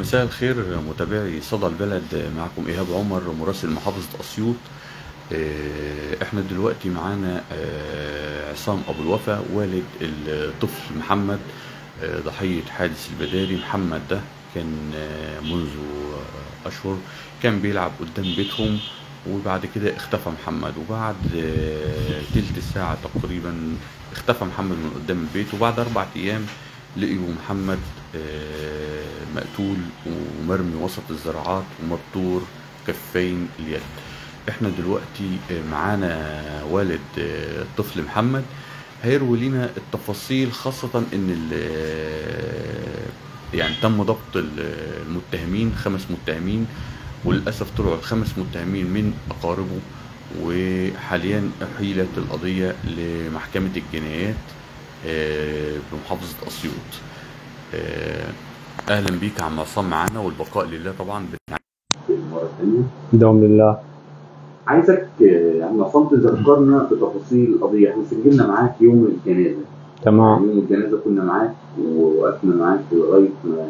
مساء الخير متابعي صدى البلد معكم ايهاب عمر مراسل محافظه اسيوط آه، احنا دلوقتي معانا آه، عصام ابو الوفا والد الطفل محمد آه، ضحيه حادث البداري محمد ده كان آه، منذ آه، اشهر كان بيلعب قدام بيتهم وبعد كده اختفى محمد وبعد آه، تلت ساعة تقريبا اختفى محمد من قدام البيت وبعد أربع أيام لقيوا محمد آه، مقتول ومرمي وسط الزراعات ومبتور كفين اليد احنا دلوقتي آه، معانا والد آه، الطفل محمد هيروي لنا التفاصيل خاصة ان ال- يعني تم ضبط ال- المتهمين خمس متهمين وللأسف طلعوا الخمس متهمين من أقاربه وحاليا أحيلت القضية لمحكمة الجنايات آه، بمحافظة أسيوط آه، أهلا بيك يا عم عصام معانا والبقاء لله طبعا مرة ثانية دوم لله عايزك آه، يعني عصام تذكرنا بتفاصيل القضية احنا سجلنا معاك يوم الجنازة تمام يوم الجنازة كنا معاك ووقفنا معاك لغاية ما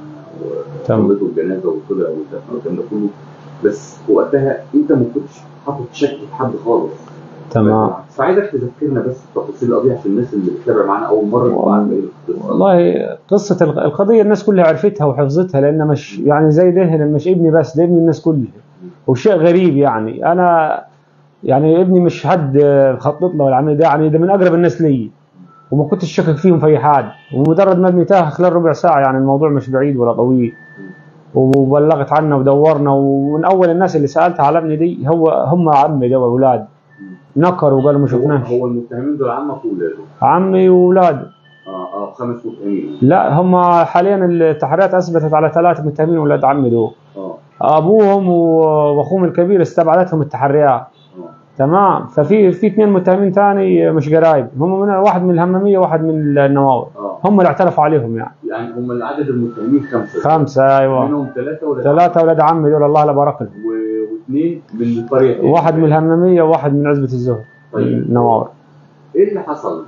تمام. صليتوا الجنازة وطلع والدفن والكلام ده كله بس وقتها انت ما كنتش حاطط شك في حد خالص تمام فعايزك تذكرنا بس تفاصيل القضية عشان الناس اللي بتتابع معانا أول مرة تبقى عارفة ايه القصة والله قصة الق- القضية الناس كلها عرفتها وحفظتها لأن مش يعني زي ده مش ابني بس ده ابن الناس كلها وشيء غريب يعني أنا يعني ابني مش حد خطط له العمل ده يعني ده من أقرب الناس لي وما كنتش شاكك فيهم في أي حاجة ومجرد ما ابني تاه خلال ربع ساعة يعني الموضوع مش بعيد ولا طويل وبلغت عنه ودورنا ومن أول الناس اللي سألتها على ابني دي هو هم عمي ده وأولاد نكروا وقالوا ما هو, شفناش هو المتهمين دول عمك وولاده عمي وأولاده اه اه خمس متهمين لا هم حاليا التحريات اثبتت على ثلاثه متهمين ولاد عمي دول اه ابوهم و- واخوهم الكبير استبعدتهم التحريات اه تمام ففي في اثنين متهمين ثاني مش قرايب هم من واحد من الهماميه وواحد من النواور اه هم اللي اعترفوا عليهم يعني يعني هم العدد المتهمين خمسة خمسه ايوه منهم ثلاثة ولا ثلاثه ولاد عمي دول الله لا بارك لهم و- واثنين من القرية التانية. واحد من الهماميه وواحد من عزبه الزهر طيب النواور ايه اللي حصل؟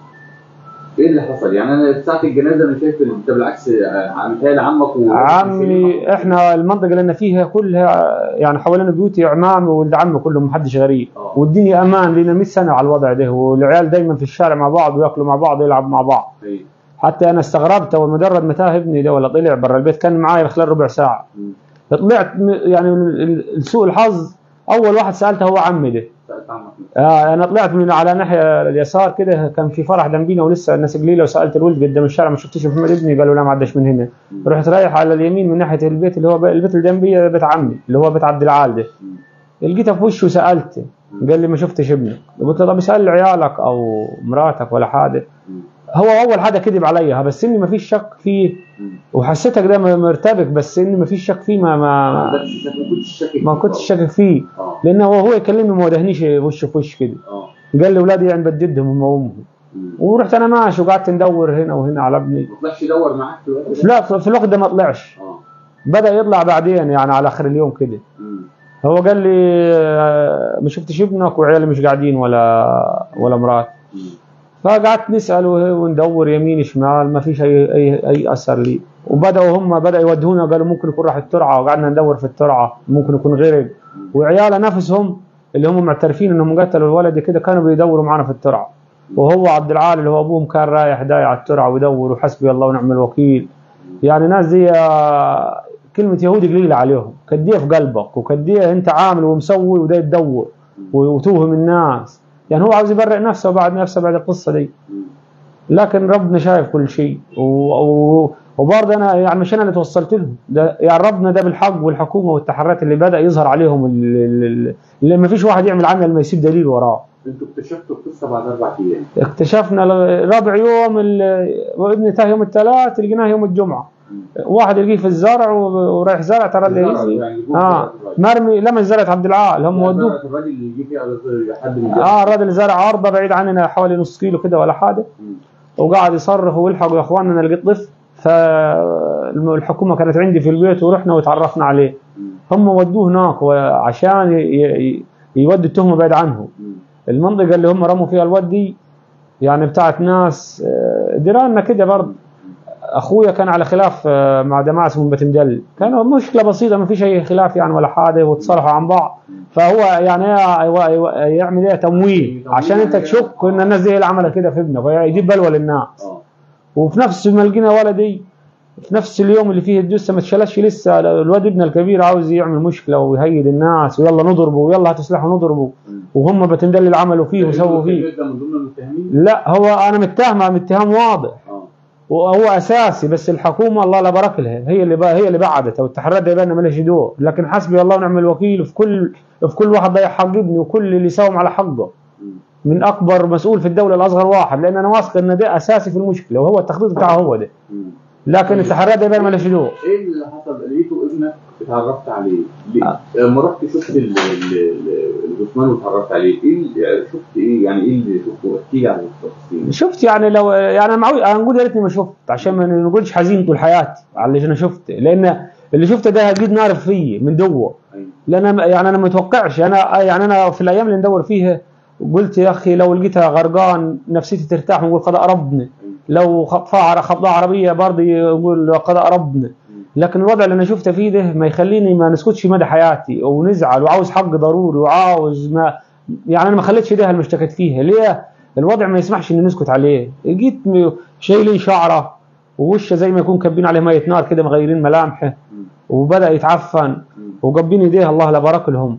ايه اللي حصل؟ يعني انا في ساعة الجنازة انا شايف ان انت بالعكس آه، متهيألي عمك و عمي احنا المنطقه اللي انا فيها كلها يعني حوالين بيوتي عمامي وولد عمي كلهم محدش غريب اه والدنيا امان لنا 100 سنه على الوضع ده والعيال دايما في الشارع مع بعض وياكلوا مع بعض ويلعبوا مع بعض ايوه حتى انا استغربت اول مجرد ما تاه ابني ده ولا طلع برا البيت كان معايا خلال ربع ساعه مم. طلعت م- يعني ال- ال- سوء الحظ اول واحد سالته هو عمي ده سألت عمك آه انا طلعت من على ناحيه اليسار كده كان في فرح جنبينا ولسه الناس قليله وسالت الولد قدام الشارع ما شفتش محمد ابني قالوا لا ما عداش من هنا مم. رحت رايح على اليمين من ناحيه البيت اللي هو ب- البيت اللي جنبي بيت عمي اللي هو بيت عبد العال ده مم. لقيته في وشه وسالته قال لي ما شفتش ابنك قلت له طب اسال عيالك او مراتك ولا حاجه مم. هو اول حاجه كذب عليها بس اني ما فيش شك فيه مم. وحسيتك ده م- مرتبك بس اني ما فيش شك فيه ما ما ما, عندكش شك ما كنتش شاكك ما كنتش شاكك فيه اه لانه هو هو يكلمني ما ودهنيش وشه في وش كده اه قال لي اولادي يعني بددهم هم وامهم مم. ورحت انا ماشي وقعدت ندور هنا وهنا على ابني ما طلعش يدور معاك في الوقت ده؟ لا في في الوقت ده ما طلعش اه بدا يطلع بعدين يعني على اخر اليوم كده مم. هو قال لي آه، ما شفتش ابنك وعيالي مش قاعدين ولا ولا مرات مم. فقعدت نسال وه- وندور يمين شمال ما فيش اي اي اي اثر لي وبداوا هم بداوا يودونا قالوا ممكن يكون راح الترعه وقعدنا ندور في الترعه ممكن يكون غرق وعياله نفسهم اللي هم معترفين انهم قتلوا الولد كده كانوا بيدوروا معنا في الترعه وهو عبد العال اللي هو ابوهم كان رايح دايع على الترعه ويدور وحسبي الله ونعم الوكيل يعني ناس دي آه، كلمه يهودي قليله عليهم كديه في قلبك وكديه انت عامل ومسوي وده يدور وتوهم الناس يعني هو عاوز يبرئ نفسه بعد نفسه بعد القصه دي مم. لكن ربنا شايف كل شيء و... و... وبرضه انا يعني مش انا اللي توصلت لهم ده يعني ربنا ده بالحق والحكومه والتحريات اللي بدا يظهر عليهم اللي, اللي, اللي ما فيش واحد يعمل عمل ما يسيب دليل وراه انتوا اكتشفتوا القصة بعد أربع أيام اكتشفنا ل- رابع يوم ال- وابني تاه يوم الثلاث لقيناه يوم الجمعه مم. واحد يلقيه في الزرع و- ورايح زرع ترى اللي يعني جوه اه الراجل. مرمي لمس زرعه عبد العال هم يعني ودوه زرعة الراجل اللي يجي فيها حد من اه الراجل زرع عرضه بعيد عننا حوالي نص كيلو كده ولا حاجه مم. وقعد يصرخ ويلحقوا يا اخواننا انا لقيت طفل فالحكومه كانت عندي في البيت ورحنا وتعرفنا عليه مم. هم ودوه هناك عشان ي- ي- يودوا التهمه بعيد عنهم مم. المنطقه اللي هم رموا فيها الواد دي يعني بتاعت ناس آه، جيراننا كده برضه اخويا كان على خلاف آه، مع جماعه اسمهم بتمجل كانوا مشكله بسيطه ما فيش اي خلاف يعني ولا حاجه وتصالحوا عن بعض فهو يعني ي- ي- يعمل ايه تمويه عشان انت تشك ان الناس دي هي اللي عملت كده في ابنك ويجيب بلوى للناس اه وفي نفس ما لقينا ولدي في نفس اليوم اللي فيه الجثه ما اتشالتش لسه الواد ابن الكبير عاوز يعمل مشكله ويهيد الناس ويلا نضربه ويلا هاتوا سلاح ونضربه مم. وهم بتمدل اللي عملوا فيه وسووا فيه ده من ضمن المتهمين لا هو انا متهمه اتهام واضح اه وهو اساسي بس الحكومه الله لا بارك لها هي اللي بقى هي اللي بعدت والتحريات دي بقى مالهاش دور لكن حسبي الله ونعم الوكيل في كل في كل واحد ضيع حق ابني وكل اللي يساوم على حقه مم. من اكبر مسؤول في الدوله لاصغر واحد لان انا واثق ان ده اساسي في المشكله وهو التخطيط بتاعه هو ده مم. لكن التحريات دي بقى مالهاش دور ايه اللي حصل لقيته ابنك اتعرفت عليه ليه؟ آه. لما رحت شفت ال- ال- ال- الجثمان واتعرفت عليه ايه اللي- شفت ايه يعني ايه اللي شفته احكي لي عن التفاصيل شفت يعني لو يعني انا معود انا نقول يا ريتني ما شفت عشان ما نقولش حزين طول حياتي على اللي انا شفته لان اللي شفته ده هيجيب نار فيي من جوه أيوة. لان أنا- يعني انا ما متوقعش انا يعني انا في الايام اللي ندور فيها قلت يا اخي لو لقيتها غرقان نفسيتي ترتاح ونقول قضاء ربنا لو خطفها خطفها عربيه برضه يقول قضاء ربنا لكن الوضع اللي انا شفته فيه ده ما يخليني ما نسكتش مدى حياتي ونزعل وعاوز حق ضروري وعاوز ما يعني انا ما خليتش ده اللي اشتكيت فيها ليه الوضع ما يسمحش ان نسكت عليه لقيت م- شايلين شعره ووشه زي ما يكون كبين عليه ميه نار كده مغيرين ملامحه مم. وبدا يتعفن مم. وقبين ايديه الله لا بارك لهم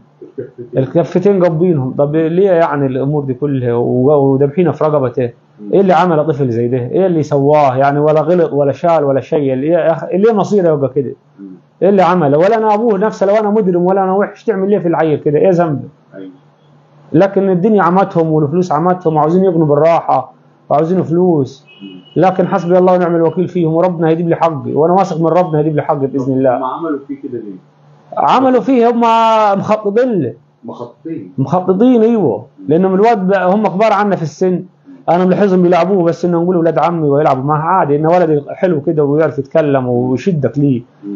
الكفتين قبينهم طب ليه يعني الامور دي كلها و- وذبحينه في رقبته ايه اللي عمل طفل زي ده ايه اللي سواه يعني ولا غلط ولا شال ولا شيء اللي يا أخ- ليه مصيره يبقى كده مم. ايه اللي عمله ولا انا ابوه نفسه لو انا مجرم ولا انا وحش تعمل ليه في العيل كده ايه ذنبه أيوة. لكن الدنيا عمتهم والفلوس عمتهم وعاوزين يغنوا بالراحه وعاوزين فلوس مم. لكن حسبي الله ونعم الوكيل فيهم وربنا هيجيب لي حقي وانا واثق من ربنا هيجيب لي حقي باذن الله هم عملوا فيه كده ليه؟ عملوا فيه هم مخططين له مخططين مخططين ايوه لانهم الواد بقى هم كبار عنا في السن انا ملاحظهم بيلعبوه بس انه نقول ولاد عمي ويلعبوا معاه عادي انه ولد حلو كده ويعرف يتكلم ويشدك ليه مم.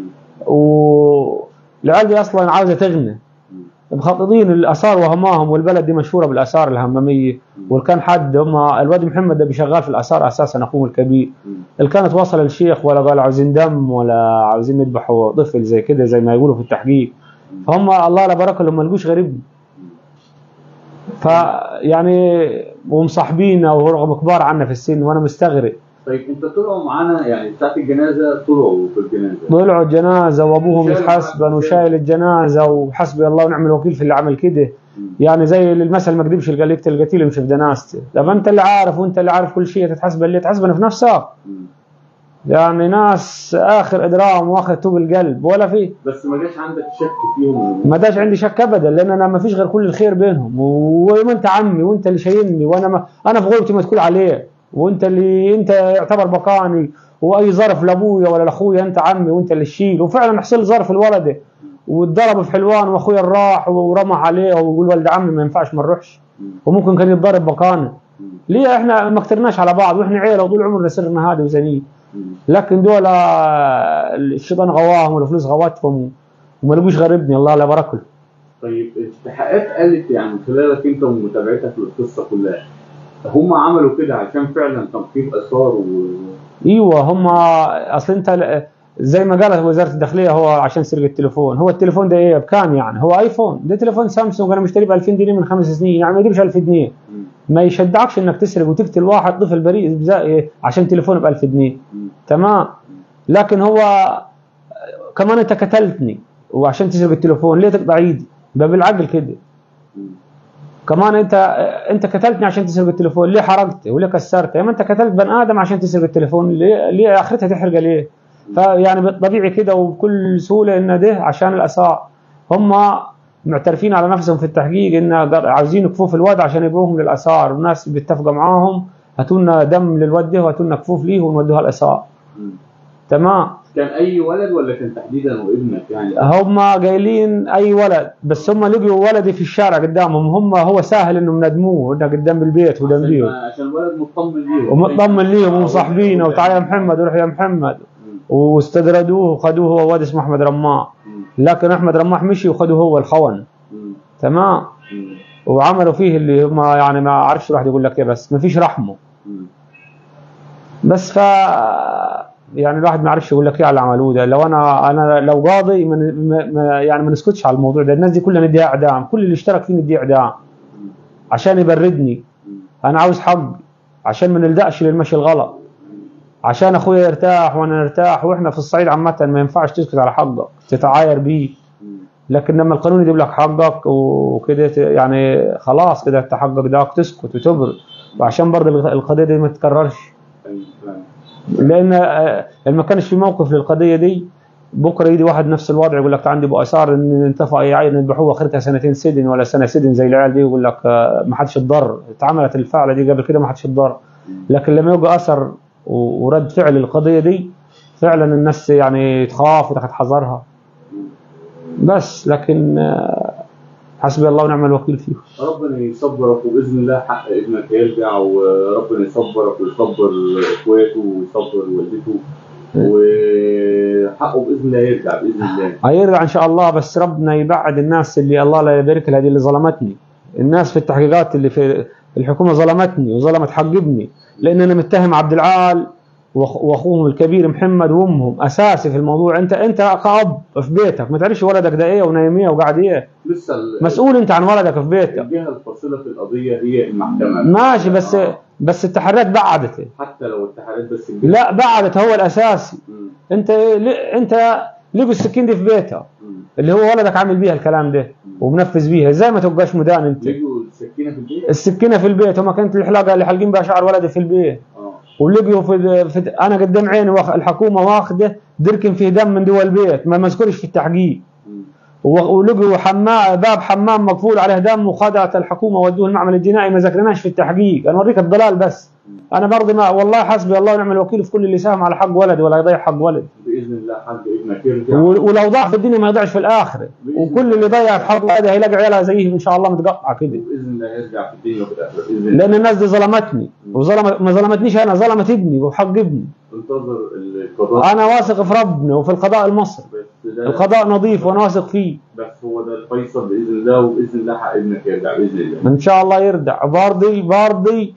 والعيال دي اصلا عاوزه تغنى مم. مخططين الاثار وهماهم والبلد دي مشهوره بالاثار الهماميه وكان حد هم الواد محمد ده بيشغال في الاثار اساسا اخوه الكبير مم. اللي كانت واصله للشيخ ولا قال عاوزين دم ولا عاوزين يذبحوا طفل زي كده زي ما يقولوا في التحقيق فهم الله لا بارك لهم ما لقوش غير ابني فيعني ومصاحبينا ورغم كبار عنا في السن وانا مستغرب طيب انت طلعوا معانا يعني بتاعت الجنازه طلعوا في الجنازه طلعوا الجنازه وابوهم شايل يتحاسبن معاك وشايل الجنازه وحسبي الله ونعم الوكيل في اللي عمل كده مم. يعني زي المثل ما كذبش اللي قال يقتل القتيل يمشي في جنازته طب انت اللي عارف وانت اللي عارف كل شيء تتحاسب اللي تحاسبن في نفسك مم. يعني ناس اخر ادرام واخر طوب القلب ولا في بس ما جاش عندك شك فيهم ما داش عندي شك ابدا لان انا ما فيش غير كل الخير بينهم وما انت عمي وانت اللي شايلني وانا ما انا في غربتي ما تقول عليه وانت اللي انت يعتبر بقاني واي ظرف لابويا ولا لاخويا انت عمي وانت اللي تشيل وفعلا حصل ظرف الولد واتضرب في حلوان واخويا راح ورمى عليه ويقول ولد عمي ما ينفعش ما نروحش مم. وممكن كان يتضرب بقانه مم. ليه احنا ما كترناش على بعض واحنا عيله وطول عمرنا سرنا هادي وزنين مم. لكن دول الشيطان غواهم والفلوس غوتهم وما لقوش غير ابني الله لا بارك له طيب التحقيقات قالت يعني من خلالك انت ومتابعتك للقصه كلها هم عملوا كده عشان فعلا تنقيب اثار و... ايوه هم اصل انت ل- زي ما قالت وزاره الداخليه هو عشان سرقه التليفون هو التليفون ده ايه بكام يعني هو ايفون ده تليفون سامسونج انا مشتريه ب 2000 جنيه من خمس سنين يعني ما يجيبش 1000 جنيه مم. ما يشجعكش انك تسرق وتقتل واحد طفل بريء بزا- عشان تليفون ب 1000 جنيه مم. تمام لكن هو كمان انت قتلتني وعشان تسرق التليفون ليه تقطع ايدي ده بالعقل كده مم. كمان انت انت قتلتني عشان تسرق التليفون ليه حرقته وليه كسرته ما انت قتلت بني ادم عشان تسرق التليفون ليه ليه اخرتها تحرقه ليه فيعني طبيعي كده وبكل سهوله ان ده عشان الاثار هم معترفين على نفسهم في التحقيق ان عاوزين كفوف الواد عشان يبروهم للاثار والناس بيتفقوا معاهم هاتوا لنا دم للواد ده وهاتوا لنا كفوف ليه ونودوها الاثار مم. تمام كان اي ولد ولا كان تحديدا وابنك يعني هم قايلين اي ولد بس هم لقوا ولدي في الشارع قدامهم هم هو سهل انهم ندموه انه قدام البيت عشان, وجنبيهم ما- عشان الولد مطمن ليهم ومطمن ليهم ومصاحبينه وتعال يا محمد وروح يا محمد مم. واستدردوه وخدوه هو واد اسمه احمد رماح مم. لكن احمد رماح مشي وخدوه هو الخون مم. تمام مم. وعملوا فيه اللي هم يعني ما اعرفش الواحد يقول لك ايه بس ما فيش رحمه مم. بس ف يعني الواحد ما يعرفش يقول لك ايه على اللي عملوه ده لو انا انا لو قاضي ما ما- ما- يعني ما نسكتش على الموضوع ده الناس دي كلها نديها اعدام كل اللي اشترك فيه نديه اعدام عشان يبردني انا عاوز حق عشان ما نلجاش للمشي الغلط عشان اخويا يرتاح وانا نرتاح واحنا في الصعيد عامه ما ينفعش تسكت على حقك تتعاير بيه لكن لما القانون يجيب لك حقك وكده ت- يعني خلاص كده انت حقك ده تسكت وتبرد وعشان برضه الغ- القضيه دي ما تتكررش لان آه، ما كانش في موقف للقضيه دي بكره يجي واحد نفس الوضع يقول لك عندي باثار ان انتفع يعين يذبحوه اخرتها سنتين سجن ولا سنه سجن زي العيال دي يقول لك آه، ما حدش اتضر اتعملت الفعله دي قبل كده ما حدش اتضر لكن لما يبقى اثر و- ورد فعل القضيه دي فعلا الناس يعني تخاف وتاخد حذرها بس لكن آه، حسبي الله ونعم الوكيل فيه ربنا يصبرك وباذن الله حق ابنك هيرجع وربنا يصبرك ويصبر اخواته ويصبر والدته وحقه باذن الله يرجع باذن الله هيرجع ان شاء الله بس ربنا يبعد الناس اللي الله لا يبارك لها دي اللي ظلمتني الناس في التحقيقات اللي في الحكومه ظلمتني وظلمت حق ابني لان انا متهم عبد العال وأخ- واخوهم الكبير محمد وامهم اساسي في الموضوع انت انت كاب في بيتك ما تعرفش ولدك ده ايه ونايم ايه وقاعد ايه لسه ال- مسؤول انت عن ولدك في بيتك الجهه الفاصله في القضيه هي المحكمه ماشي بس بس التحريات بعدت حتى لو التحالات بس الجهة- لا بعدت هو الاساسي مم. انت ليه- انت لقوا السكين دي في بيتها مم. اللي هو ولدك عامل بيها الكلام ده ومنفذ بيها ازاي ما تبقاش مدان انت لقوا السكينه في البيت السكينه في البيت وما كانت الحلاقه اللي حالقين بها شعر ولدي في البيت اه ولقيوا في, في انا قدام عيني واخ- الحكومه واخده دركن فيه دم من دول البيت ما مذكورش في التحقيق مم. و- ولقوا حمام باب حمام مقفول عليه دم وخدعت الحكومه ودوه المعمل الجنائي ما ذكرناش في التحقيق انا اوريك الضلال بس انا برضه ما والله حسبي الله ونعم الوكيل في كل اللي ساهم على حق ولدي ولا يضيع حق ولد باذن الله حق ابنك يرجع و- ولو ضاع في الدنيا ما يضيعش في الاخره وكل اللي ضيع في حق ولده هيلاقي عيالها زيه ان شاء الله متقطعه كده باذن الله يرجع في الدنيا وفي الاخره باذن الله لان الناس دي ظلمتني وظلمت ما ظلمتنيش انا ظلمت ابني وحق ابني انتظر القضاء انا واثق في ربنا وفي القضاء المصري بس ده القضاء نظيف وانا واثق فيه بس هو ده الفيصل باذن الله وباذن الله حق ابنك يرجع باذن الله ان شاء الله يرجع برضي برضي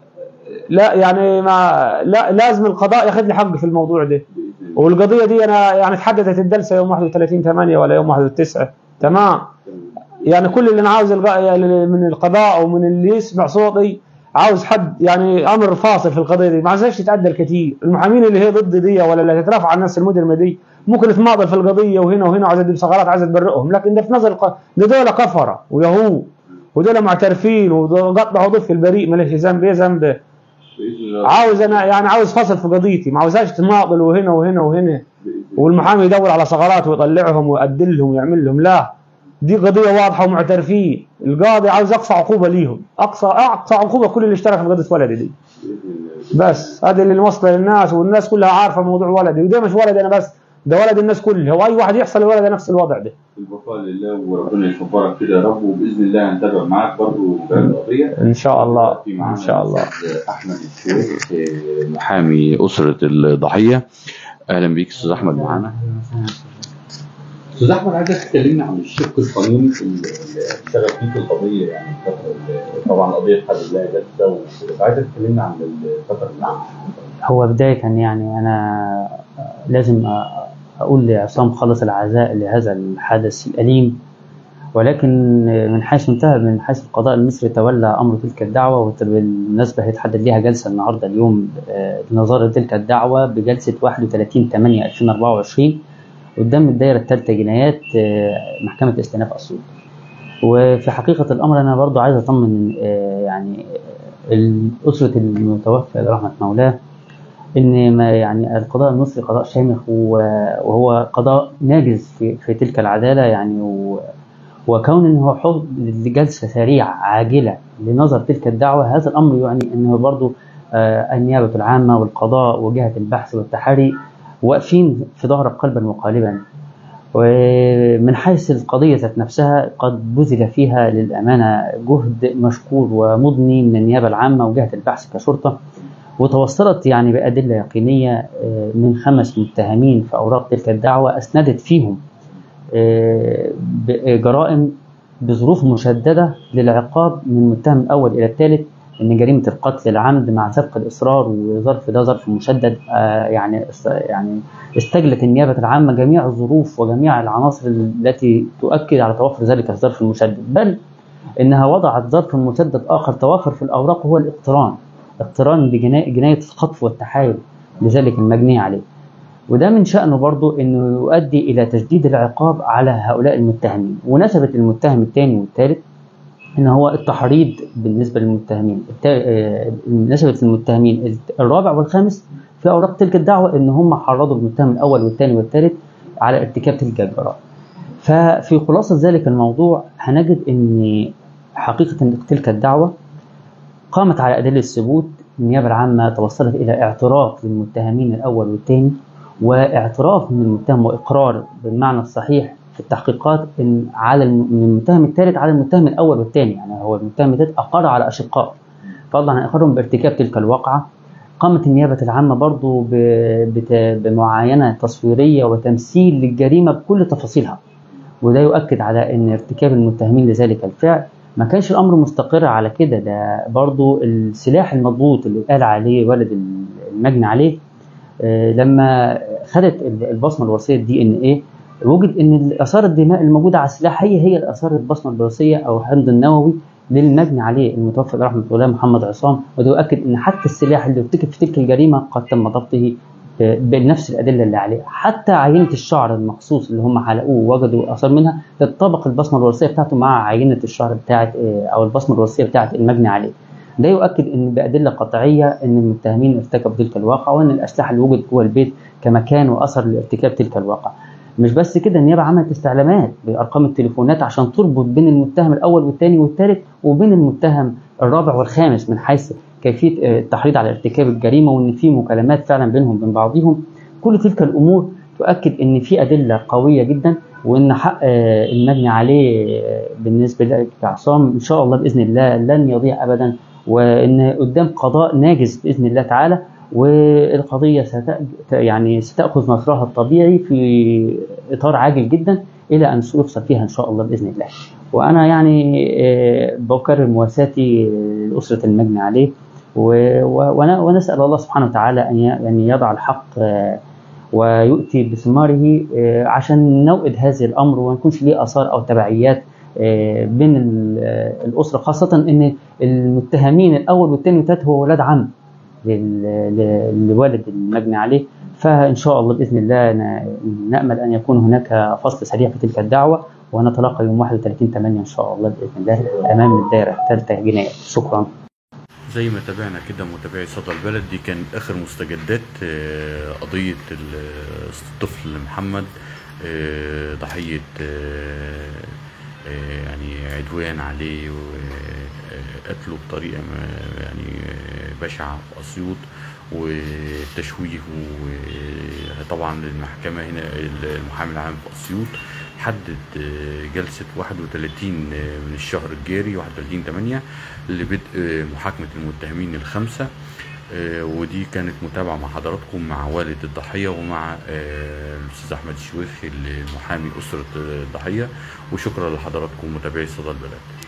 لا يعني ما لا لازم القضاء ياخذ لي حقي في الموضوع ده باذن الله والقضيه دي انا يعني تحددت الجلسه يوم 31 8 ولا يوم 1 9 تمام يعني كل اللي انا عاوز الغ- يعني من القضاء او من اللي يسمع صوتي عاوز حد يعني امر فاصل في القضيه دي ما عايزهاش تتعدل كتير المحامين اللي هي ضد دي ولا اللي هتترافع عن الناس المجرمه دي ممكن تماطل في القضيه وهنا وهنا وعايزه تجيب ثغرات عايزه تبرئهم لكن ده في نظر الق... ده دول كفره ويهود ودول معترفين وقطعوا ضف البريء ماليش ذنب ايه ذنبه باذن الله عاوز انا يعني عاوز فصل في قضيتي ما عاوزهاش تماطل وهنا وهنا وهنا بإذن الله. والمحامي يدور على ثغرات ويطلعهم ويأدلهم ويعمل لهم لا دي قضيه واضحه ومعترفين القاضي عاوز اقصى عقوبه ليهم اقصى اقصى عقوبه كل اللي اشترك في قضيه ولدي دي باذن الله بس هذا اللي موصله للناس والناس كلها عارفه موضوع ولدي وده مش ولد انا بس ده ولد الناس كلها واي واحد يحصل لولد نفس الوضع ده البقاء لله وربنا يصبرك كده يا رب وباذن الله هنتابع معاك برضه في القضيه ان شاء الله في ان معانا شاء الله الأستاذ احمد الشوي محامي أسرة الضحية أهلا بيك أستاذ أحمد معانا استاذ احمد عايزك تكلمنا عن الشق القانوني في ال- اللي اشتغل فيه في القضيه يعني الفترة اللي- طبعا قضيه حد الله جلسه وكده عايزك تكلمنا عن الفتره اللي عملها هو بداية يعني أنا لازم أ- أقول لعصام خلص العزاء لهذا الحدث الأليم ولكن من حيث انتهى من حيث القضاء المصري تولى أمر تلك الدعوة وبالمناسبة هيتحدد ليها جلسة النهاردة اليوم آه، لنظارة تلك الدعوة بجلسة 31 8 2024 قدام الدائرة الثالثة جنايات آه، محكمة استئناف أسيوط وفي حقيقة الأمر أنا برضو عايز أطمن آه، يعني ال- أسرة المتوفى برحمة مولاه ان ما يعني القضاء المصري قضاء شامخ و- وهو قضاء ناجز في, في تلك العداله يعني و وكون انه حط لجلسه سريعه عاجله لنظر تلك الدعوه هذا الامر يعني انه برضه آه، النيابه العامه والقضاء وجهه البحث والتحري واقفين في ظهرك قلبا وقالبا ومن حيث القضية ذات نفسها قد بذل فيها للأمانة جهد مشكور ومضني من النيابة العامة وجهة البحث كشرطة وتوصلت يعني بأدلة يقينية آه، من خمس متهمين في أوراق تلك الدعوة أسندت فيهم آه، بجرائم بظروف مشددة للعقاب من المتهم الأول إلى الثالث ان جريمه القتل العمد مع سبق الاصرار وظرف ده ظرف مشدد آه، يعني است- يعني استجلت النيابه العامه جميع الظروف وجميع العناصر التي تؤكد على توفر ذلك الظرف المشدد بل انها وضعت ظرف مشدد اخر توافر في الاوراق هو الاقتران اقتران بجنايه جنايه الخطف والتحايل لذلك المجني عليه وده من شأنه برضو أنه يؤدي إلى تشديد العقاب على هؤلاء المتهمين ونسبة المتهم الثاني والثالث ان هو التحريض بالنسبه للمتهمين التا- آه، نسبه المتهمين الرابع والخامس في اوراق تلك الدعوه ان هم حرضوا المتهم الاول والثاني والثالث على ارتكاب تلك الجرائم ففي خلاصه ذلك الموضوع هنجد ان حقيقه ان تلك الدعوه قامت على ادله الثبوت النيابه العامه توصلت الى اعتراف للمتهمين الاول والثاني واعتراف من المتهم واقرار بالمعنى الصحيح في التحقيقات ان على الم- من المتهم الثالث على المتهم الاول والثاني يعني هو المتهم الثالث اقر على اشقاء فضلا عن اقرارهم بارتكاب تلك الواقعه قامت النيابه العامه برضو ب- بت- بمعاينه تصويريه وتمثيل للجريمه بكل تفاصيلها وده يؤكد على ان ارتكاب المتهمين لذلك الفعل ما كانش الامر مستقر على كده ده برضو السلاح المضبوط اللي قال عليه ولد المجني عليه آه، لما خدت البصمه الوراثيه الدي ان ايه وجد ان اثار الدماء الموجوده على السلاح هي هي الاثار البصمه الوراثيه او الحمض النووي للمجني عليه المتوفى رحمه الله محمد عصام وده يؤكد ان حتى السلاح اللي ارتكب في تلك الجريمه قد تم ضبطه ب- بنفس الادله اللي عليه حتى عينه الشعر المخصوص اللي هم حلقوه ووجدوا اثار منها تطابق البصمه الوراثيه بتاعته مع عينه الشعر بتاعت آه، او البصمه الوراثيه بتاعت المجني عليه ده يؤكد ان بادله قطعيه ان المتهمين ارتكبوا تلك الواقعه وان الاسلحه اللي وجدت جوه البيت كمكان واثر لارتكاب تلك الواقعه. مش بس كده النيابه عملت استعلامات بارقام التليفونات عشان تربط بين المتهم الاول والثاني والثالث وبين المتهم الرابع والخامس من حيث كيفيه آه، التحريض على ارتكاب الجريمه وان في مكالمات فعلا بينهم وبين بعضهم. كل تلك الامور تؤكد ان في ادله قويه جدا وان حق آه، المجني عليه آه، بالنسبه لعصام ان شاء الله باذن الله لن يضيع ابدا وان قدام قضاء ناجز باذن الله تعالى والقضيه ست يعني ستاخذ مسارها الطبيعي في اطار عاجل جدا الى ان يفصل فيها ان شاء الله باذن الله. وانا يعني آه، بكرر مواساتي لاسره المجني عليه و- و- ون- ونسال الله سبحانه وتعالى ان ي- يعني يضع الحق آه، ويؤتي بثماره آه، عشان نوئد هذا الامر وما يكونش ليه اثار او تبعيات آه، بين ال- آه، الاسره خاصه ان المتهمين الاول والثاني والثالث هو ولاد عم لل- ل- لوالد المجني عليه فان شاء الله باذن الله ن- نامل ان يكون هناك فصل سريع في تلك الدعوه ونتلاقى يوم 31 8 ان شاء الله باذن الله امام الدائره الثالثه جنايه شكرا زي ما تابعنا كده متابعي صدى البلد دي كان اخر مستجدات آه، قضيه ال- الطفل محمد آه، ضحيه آه، آه، يعني عدوان عليه وقتله بطريقه ما- يعني آه، بشعه في اسيوط وتشويه وطبعا المحكمه هنا المحامي العام في اسيوط حدد آه، جلسه 31 من الشهر الجاري 31 8 لبدء محاكمه المتهمين الخمسه آه، ودي كانت متابعه مع حضراتكم مع والد الضحيه ومع آه، الاستاذ احمد الشويخي المحامي اسره الضحيه وشكرا لحضراتكم متابعي صدى البلد